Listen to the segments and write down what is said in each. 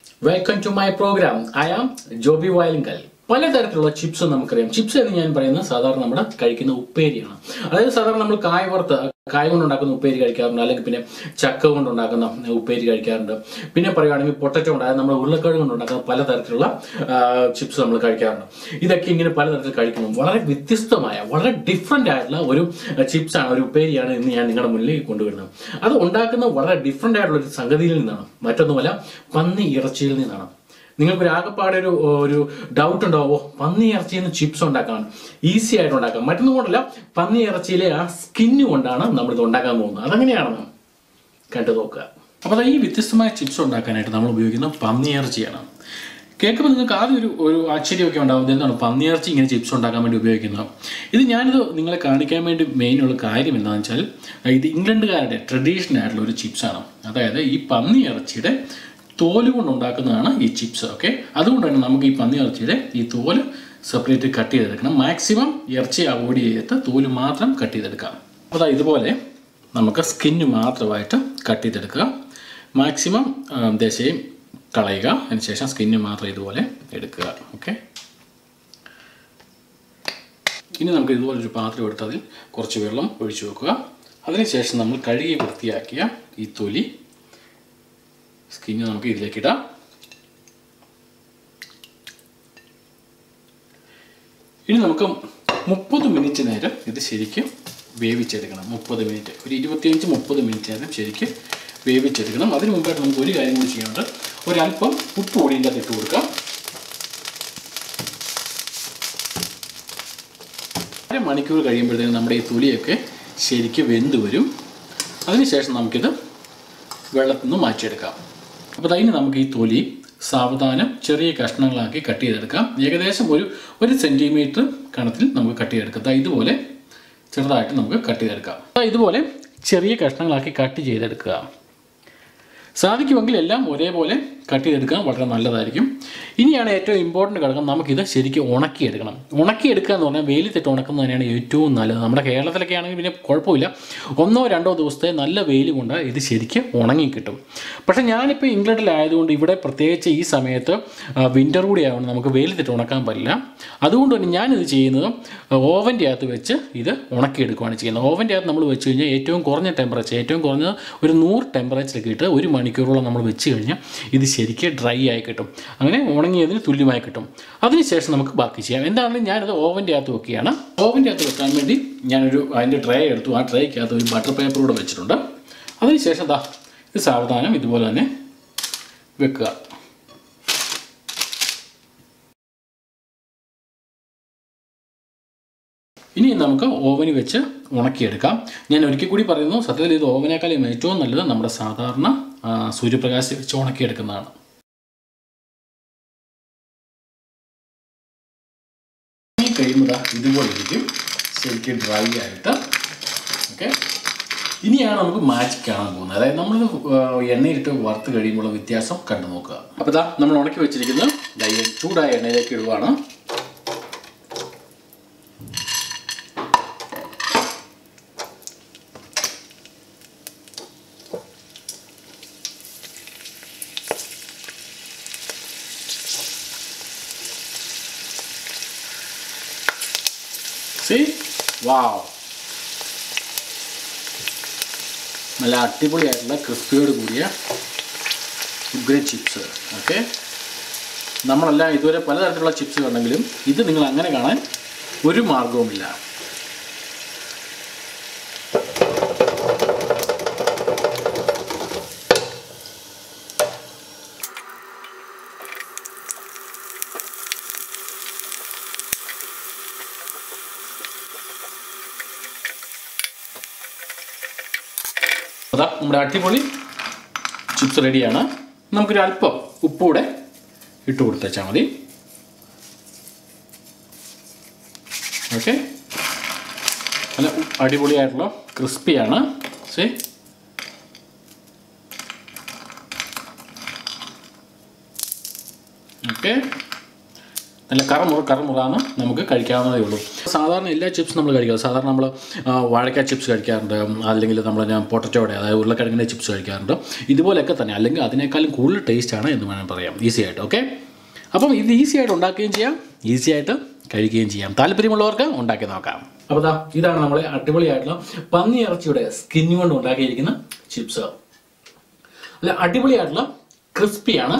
welcome to my programme I am Joby Vayalinkal പലതരത്തിലുള്ള chips നമുക്കറിയാം chips എന്ന് ഞാൻ പറയുന്നത് സാധാരണ നമ്മൾ കഴിക്കുന്ന ഉപ്പേരിയാണ് അതായത് സാധാരണ നമ്മൾ കായ വറുത്ത് കായ കൊണ്ട് ഉണ്ടാക്കുന്ന ഉപ്പേരി കഴിക്കാറുണ്ട് അല്ലെങ്കിൽ പിന്നെ ചക്ക കൊണ്ട് ഉണ്ടാക്കുന്ന ഉപ്പേരി കഴിക്കാറുണ്ട് പിന്നെ പറയുകയാണെങ്കിൽ പൊട്ടറ്റോ കൊണ്ട് അതായത് നമ്മൾ ഉരുളക്കിഴങ്ങ് കൊണ്ട് ഉണ്ടാക്കുന്ന പലതരത്തിലുള്ള ചിപ്സ് നമ്മൾ കഴിക്കാറുണ്ട് ഇതൊക്കെ ഇങ്ങനെ പലതരത്തിൽ കഴിക്കുന്നു വളരെ വ്യത്യസ്തമായ വളരെ ഡിഫറെൻ്റ് ആയിട്ടുള്ള ഒരു ചിപ്സ് ആണ് ഒരു ഉപ്പേരിയാണ് ഇന്ന് ഞാൻ നിങ്ങളുടെ മുന്നിൽ കൊണ്ടുവരുന്നത് അത് ഉണ്ടാക്കുന്നത് വളരെ ഡിഫറെൻ്റ് ആയിട്ടുള്ള ഒരു സംഗതിയിൽ നിന്നാണ് മറ്റൊന്നുമല്ല പന്നി ഇറച്ചിയിൽ നിന്നാണ് നിങ്ങൾക്ക് ഒരു ആകെപ്പാടെ ഒരു ഒരു ഡൗട്ട് ഉണ്ടാവോ പന്നി ഇറച്ചിയിൽ നിന്ന് ചിപ്സ് ഉണ്ടാക്കാൻ ഈസി ആയിട്ട് ഉണ്ടാക്കാം മറ്റൊന്നും കൊണ്ടല്ല പന്നി ഇറച്ചിയിലെ ആ സ്കിന്ന് കൊണ്ടാണ് നമ്മൾ ഇത് ഉണ്ടാക്കാൻ പോകുന്നത് അതെങ്ങനെയാണെന്ന് കണ്ടു നോക്കുക അപ്പോൾ ഈ വ്യത്യസ്തമായ ചിപ്സ് ഉണ്ടാക്കാനായിട്ട് നമ്മൾ ഉപയോഗിക്കുന്ന പന്നി ഇറച്ചിയാണ് കേൾക്കുമ്പോൾ നിങ്ങൾക്ക് ആദ്യം ഒരു ഒരു ആശ്ചര്യമൊക്കെ ഉണ്ടാവും എന്താണ് പന്നിയിറച്ചി ഇങ്ങനെ ചിപ്സ് ഉണ്ടാക്കാൻ വേണ്ടി ഉപയോഗിക്കുന്നത് ഇത് ഞാനിത് നിങ്ങളെ കാണിക്കാൻ വേണ്ടി മെയിനുള്ള കാര്യം എന്താണെന്ന് വെച്ചാൽ ഇത് ഇംഗ്ലണ്ടുകാരുടെ ട്രഡീഷണൽ ആയിട്ടുള്ള ഒരു ചിപ്സാണ് അതായത് ഈ പന്നി ഇറച്ചിയുടെ തോല് കൊണ്ട് ഉണ്ടാക്കുന്നതാണ് ഈ ചിപ്സ് ഓക്കെ അതുകൊണ്ട് തന്നെ നമുക്ക് ഈ പന്നി ഇറച്ചിയുടെ ഈ തോല് സെപ്പറേറ്റ് കട്ട് ചെയ്തെടുക്കണം മാക്സിമം ഇറച്ചി അവോയ്ഡ് ചെയ്തിട്ട് തോല് മാത്രം കട്ട് ചെയ്തെടുക്കാം അപ്പോൾ ദാ ഇതുപോലെ നമുക്ക് സ്കിന്ന് മാത്രമായിട്ട് കട്ട് ചെയ്തെടുക്കുക മാക്സിമം ദശയും കളയുക അതിനുശേഷം സ്കിന്ന് മാത്രം ഇതുപോലെ എടുക്കുക ഓക്കെ ഇനി നമുക്ക് ഇതുപോലെ ഒരു പാത്രം എടുത്ത് അതിൽ കുറച്ച് വെള്ളം ഒഴിച്ചു വെക്കുക അതിനുശേഷം നമ്മൾ കഴുകി വൃത്തിയാക്കിയ ഈ തൊലി സ്കിന്ന് നമുക്ക് ഇതിലേക്ക് ഇടാം ഇനി നമുക്ക് മുപ്പത് മിനിറ്റ് നേരം ഇത് ശരിക്കും വേവിച്ചെടുക്കണം മുപ്പത് മിനിറ്റ് ഒരു ഇരുപത്തിയഞ്ച് മുപ്പത് മിനിറ്റ് നേരം ശരിക്കും വേവിച്ചെടുക്കണം അതിന് മുമ്പായിട്ട് നമുക്ക് ഒരു കാര്യം കൂടി ചെയ്യാനുണ്ട് ഒരല്പം ഉപ്പ് പൊടിൻ്റെ അത് ഇട്ട് കൊടുക്കാം അര മണിക്കൂർ കഴിയുമ്പോഴത്തേക്കും നമ്മുടെ ഈ തുലിയൊക്കെ ശരിക്കും വെന്ത് വരും അതിനുശേഷം നമുക്കിത് വെള്ളത്തിൽ നിന്ന് മാറ്റിയെടുക്കാം അപ്പോൾ അതിന് നമുക്ക് ഈ തൊലി സാവധാനം ചെറിയ കഷ്ണങ്ങളാക്കി കട്ട് ചെയ്തെടുക്കാം ഏകദേശം ഒരു ഒരു സെൻറ്റിമീറ്റർ കണത്തിൽ നമുക്ക് കട്ട് ചെയ്തെടുക്കാം ദാ ഇതുപോലെ ചെറുതായിട്ട് നമുക്ക് കട്ട് ചെയ്തെടുക്കാം ദാ ഇതുപോലെ ചെറിയ കഷ്ണങ്ങളാക്കി കട്ട് ചെയ്തെടുക്കുക സാധിക്കുമെങ്കിൽ എല്ലാം ഒരേപോലെ കട്ട് ചെയ്തെടുക്കാൻ വളരെ നല്ലതായിരിക്കും ഇനിയാണ് ഏറ്റവും ഇമ്പോർട്ടൻ്റ് ഘടകം നമുക്കിത് ശരിക്കും ഉണക്കിയെടുക്കണം ഉണക്കിയെടുക്കുക എന്ന് പറഞ്ഞാൽ വെയിലത്തിട്ട് ഉണക്കുന്നത് തന്നെയാണ് ഏറ്റവും നല്ലത് നമ്മുടെ കേരളത്തിലൊക്കെ ആണെങ്കിൽ പിന്നെ കുഴപ്പമില്ല ഒന്നോ രണ്ടോ ദിവസത്തെ നല്ല വെയിൽ കൊണ്ട് ഇത് ശരിക്കും ഉണങ്ങി കിട്ടും പക്ഷേ ഞാനിപ്പോൾ ഇംഗ്ലണ്ടിലായതുകൊണ്ട് ഇവിടെ പ്രത്യേകിച്ച് ഈ സമയത്ത് വിൻ്റർ കൂടി ആയതുകൊണ്ട് നമുക്ക് വെയിലത്തിട്ട് ഉണക്കാൻ പറ്റില്ല അതുകൊണ്ട് തന്നെ ഞാനിത് ചെയ്യുന്നത് ഓവൻ്റെ അകത്ത് വെച്ച് ഇത് ഉണക്കിയെടുക്കുകയാണ് ചെയ്യുന്നത് ഓവൻ്റെ അകത്ത് നമ്മൾ വെച്ച് കഴിഞ്ഞാൽ ഏറ്റവും കുറഞ്ഞ ടെമ്പറേച്ചർ ഏറ്റവും കുറഞ്ഞത് ഒരു നൂറ് ടെമ്പറേച്ചറിൽ ഇട്ട് ഒരു മണിക്കൂറോളം നമ്മൾ വെച്ച് കഴിഞ്ഞാൽ ഇത് ശരിക്കും ഡ്രൈ ആയി കിട്ടും അങ്ങനെ ഉണങ്ങിയതിന് തുല്യമായി കിട്ടും അതിനുശേഷം നമുക്ക് ബാക്കി ചെയ്യാം എന്താണെങ്കിലും ഞാനത് ഓവൻ്റെ അകത്ത് വെക്കുകയാണ് ഓവൻ്റെ അകത്ത് വെക്കാൻ വേണ്ടി ഞാനൊരു അതിൻ്റെ ട്രേ എടുത്തു ആ ട്രേക്കകത്ത് ഒരു ബട്ടർ പേപ്പർ കൂടെ വെച്ചിട്ടുണ്ട് അതിനുശേഷം ദാ ഇത് സാവധാനം ഇതുപോലെ തന്നെ വെക്കുക ഇനി നമുക്ക് ഓവനിൽ വെച്ച് ഉണക്കിയെടുക്കാം ഞാൻ ഒരിക്കൽ കൂടി പറയുന്നു സത്യത്തിൽ ഇത് ഓവനേക്കാളും ഏറ്റവും നല്ലത് നമ്മുടെ സാധാരണ ആ, സൂര്യപ്രകാശത്തിൽ വെച്ച് ഉണക്കിയെടുക്കുന്നതാണ് ഈ കഴിയുമ്പോൾ ദാ ഇതുപോലെ ഇരിക്കും ശരിക്കും ഡ്രൈ ആയിട്ട് ഓക്കെ ഇനിയാണ് നമുക്ക് മാജിക് കാണാൻ പോകുന്നത് അതായത് നമ്മൾ എണ്ണയിലിട്ട് വറുത്ത് കഴിയുമ്പോൾ വ്യത്യാസം കണ്ടു നോക്കുക അപ്പോൾ ഇതാ നമ്മൾ ഉണക്കി വെച്ചിരിക്കുന്നത് ദാ ഈ ചൂടായ എണ്ണയിലേക്ക് ഇടുവാണ് സി വാവ് നല്ല അടിപൊളിയായിട്ടുള്ള ക്രിസ്പിയോട് കൂടിയ ഉഗ്ര ചിപ്സ് ഓക്കെ നമ്മളെല്ലാം ഇതുവരെ പലതരത്തിലുള്ള ചിപ്സ് കണ്ടെങ്കിലും ഇത് നിങ്ങൾ അങ്ങനെ കാണാൻ ഒരു മാർഗവുമില്ല അതാ നമ്മുടെ അടിപൊളി ചിപ്സ് റെഡിയാണ് നമുക്കൊരു അല്പം ഉപ്പൂടെ ഇട്ട് കൊടുത്തേച്ചാൽ മതി ഓക്കെ നല്ല ഉ- അടിപൊളിയായിട്ടുള്ള ക്രിസ്പിയാണ് സേ ഓക്കെ നല്ല കറമുറ കറമുറാന്ന് നമുക്ക് കഴിക്കാവുന്നതേ ഉള്ളൂ സാധാരണ എല്ലാ ചിപ്സ് നമ്മൾ കഴിക്കുക സാധാരണ നമ്മൾ വാഴക്ക ചിപ്സ് കഴിക്കാറുണ്ട് അല്ലെങ്കിൽ നമ്മൾ ഞാൻ പൊട്ടറ്റോടെ അതായത് ഉരുളക്കിഴങ്ങിൻ്റെ ചിപ്സ് കഴിക്കാറുണ്ട് ഇതുപോലെയൊക്കെ തന്നെ അല്ലെങ്കിൽ അതിനേക്കാളും കൂടുതൽ ടേസ്റ്റാണ് എന്ന് വേണം പറയാം ഈസി ആയിട്ട് ഓക്കെ അപ്പം ഇത് ഈസി ആയിട്ട് ഉണ്ടാക്കുകയും ചെയ്യാം ഈസി ആയിട്ട് കഴിക്കുകയും ചെയ്യാം താല്പര്യമുള്ളവർക്ക് ഉണ്ടാക്കി നോക്കാം അപ്പോൾ ദാ ഇതാണ് നമ്മളെ അടിപൊളിയായിട്ടുള്ള പന്നി ഇറച്ചിയുടെ സ്കിൻ കൊണ്ട് ഉണ്ടാക്കിയിരിക്കുന്ന ചിപ്സ് അല്ല അടിപൊളിയായിട്ടുള്ള ക്രിസ്പിയാണ്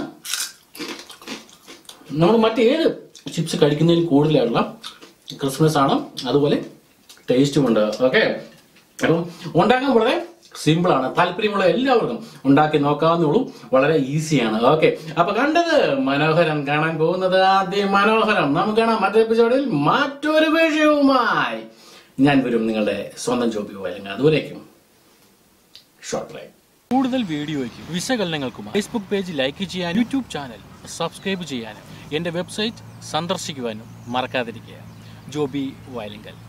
നമ്മൾ മറ്റേത് ചിപ്സ് കഴിക്കുന്നതിൽ കൂടുതലായിട്ടുള്ള ക്രിസ്മസ് ആണ് അതുപോലെ ടേസ്റ്റും ഉണ്ട് ഓക്കെ അപ്പം ഉണ്ടാക്കാൻ വളരെ സിമ്പിളാണ് താല്പര്യമുള്ള എല്ലാവർക്കും ഉണ്ടാക്കി നോക്കാവുന്നുള്ളൂ വളരെ ഈസിയാണ് ഓക്കെ അപ്പൊ കണ്ടത് മനോഹരം കാണാൻ പോകുന്നത് ആദ്യം മനോഹരം നമുക്ക് കാണാം മറ്റൊരു എപ്പിസോഡിൽ മറ്റൊരു വിഷയവുമായി ഞാൻ വരും നിങ്ങളുടെ സ്വന്തം ജോബി വയലങ്ങ അതുവരേക്കും ഷോർട്ട് ലൈൻ കൂടുതൽ വീഡിയോയ്ക്കും വിശകലനങ്ങൾക്കും ഫേസ്ബുക്ക് പേജ് ലൈക്ക് ചെയ്യാനും യൂട്യൂബ് ചാനൽ സബ്സ്ക്രൈബ് ചെയ്യാനും എൻ്റെ വെബ്സൈറ്റ് സന്ദർശിക്കുവാനും മറക്കാതിരിക്കുക ജോബി വയലിങ്കൽ